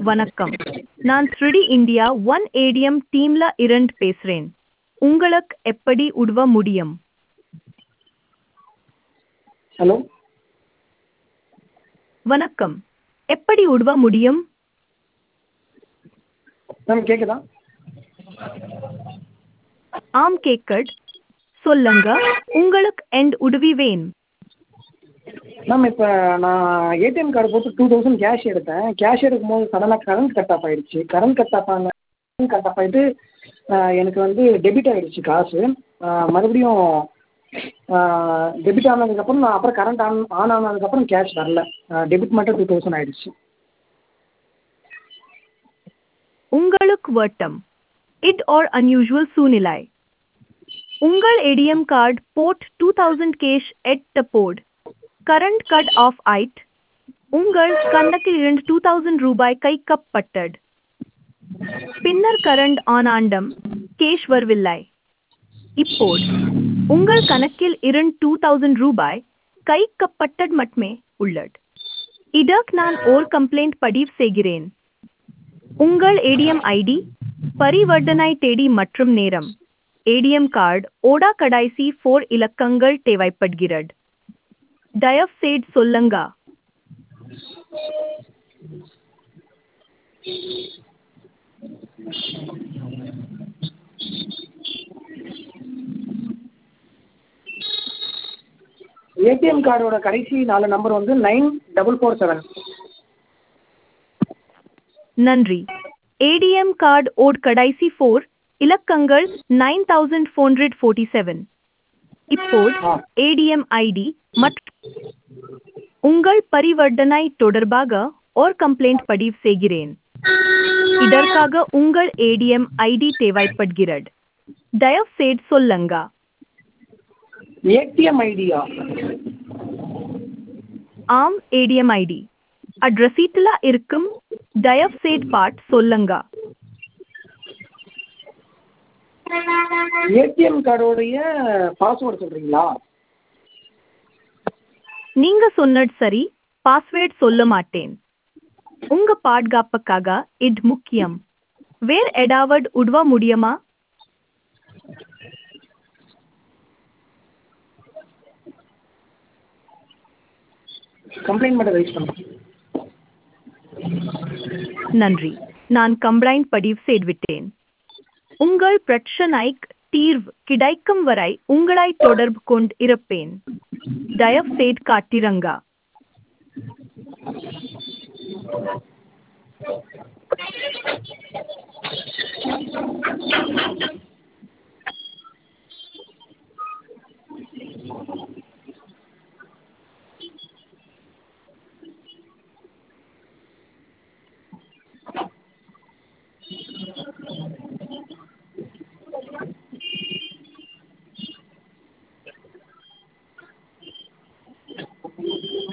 வணக்கம் நான் ஸ்ருடி இந்தியா ஒன் ஏடிஎம் டீம்ல இருந்து பேசுறேன் உங்களுக்கு எப்படி உதவ முடியும் ஹலோ வணக்கம் எப்படி உதவ முடியும் மேம் கேட்குதா ஆம் கேக்கட் சொல்லுங்க உங்களுக்கு எண்ட் உதவி வேணும் மேம் இப்போ நான் ஏடிஎம் கார்டு போட்டு டூ தௌசண்ட் கேஷ் எடுத்தேன் கேஷ் எடுக்கும்போது சடனாக கரண்ட் கட் ஆஃப் ஆயிடுச்சு கரண்ட் கட் ஆஃப் ஆன கட் ஆஃப் ஆகிட்டு எனக்கு வந்து டெபிட் ஆகிடுச்சு காசு மறுபடியும் டெபிட் ஆனதுக்கப்புறம் நான் அப்புறம் கரண்ட் ஆன் ஆன் ஆனதுக்கப்புறம் கேஷ் வரல டெபிட் மட்டும் டூ தௌசண்ட் ஆயிடுச்சு உங்களுக்கு வட்டம் இட் ஆர் அன்யூஷுவல் சூழ்நிலை உங்கள் ஏடிஎம் கார்டு போட் டூ தௌசண்ட் கேஷ் எட் போட் கரண்ட் கட் ஆஃப் ஆயிட் உங்கள் கணக்கில் இருந்து டூ தௌசண்ட் ரூபாய் கைக்கப்பட்டது பின்னர் கரண்ட் ஆன் ஆண்டம் கேஷ் வரவில்லை இப்போது உங்கள் கணக்கில் இருந்து டூ தௌசண்ட் ரூபாய் கைக்கப்பட்டது மட்டுமே உள்ளது இதற்கு நான் ஓர் கம்ப்ளைண்ட் பதிவு செய்கிறேன் உங்கள் ஏடிஎம் ஐடி பரிவர்த்தனை தேதி மற்றும் நேரம் ஏடிஎம் கார்டு ஓடா கடைசி ஃபோர் இலக்கங்கள் தேவைப்படுகிறது தயவுசெய்து சொல்லுங்க ஏடிஎம் கார்டோட கடைசி நாலு நம்பர் வந்து நைன் டபுள் ஃபோர் செவன் நன்றி ஏடிஎம் கார்டு ஓட் கடைசி ஃபோர் இலக்கங்கள் nine thousand four hundred forty seven இப்போது ஆ. ஏடிஎம் ஐடி மற்றும் உங்கள் பரிவர்த்தனை தொடர்பாக ஓர் கம்ப்ளைண்ட் பதிவு செய்கிறேன் இதற்காக உங்கள் ஏடிஎம் ஐடி தேவைப்படுகிறது தயவுசெய்து சொல்லுங்க ஏடிஎம் ஐடியா ஆம் ஏடிஎம் ஐடி அட்ரஸீட்டில் இருக்கும் தயவுசெய்து பாட் சொல்லுங்க ஏடிஎம் கார்டோடைய பாஸ்வேர்டு சொல்கிறீங்களா நீங்க சொன்னது சரி பாஸ்வேர்ட் சொல்ல மாட்டேன் உங்க பாதுகாப்புக்காக இது முக்கியம் வேற ஏதாவது உதவ முடியுமா கம்ப்ளைண்ட் மட்டும் ரைஸ் பண்ணுறேன் நன்றி நான் கம்ப்ளைண்ட் பதிவு செய்துவிட்டேன் உங்கள் பிரச்சனைக்கு தீர்வு கிடைக்கும் வரை உங்களை தொடர்பு கொண்டு இருப்பேன் தயவுசெய்து காட்டிரங்க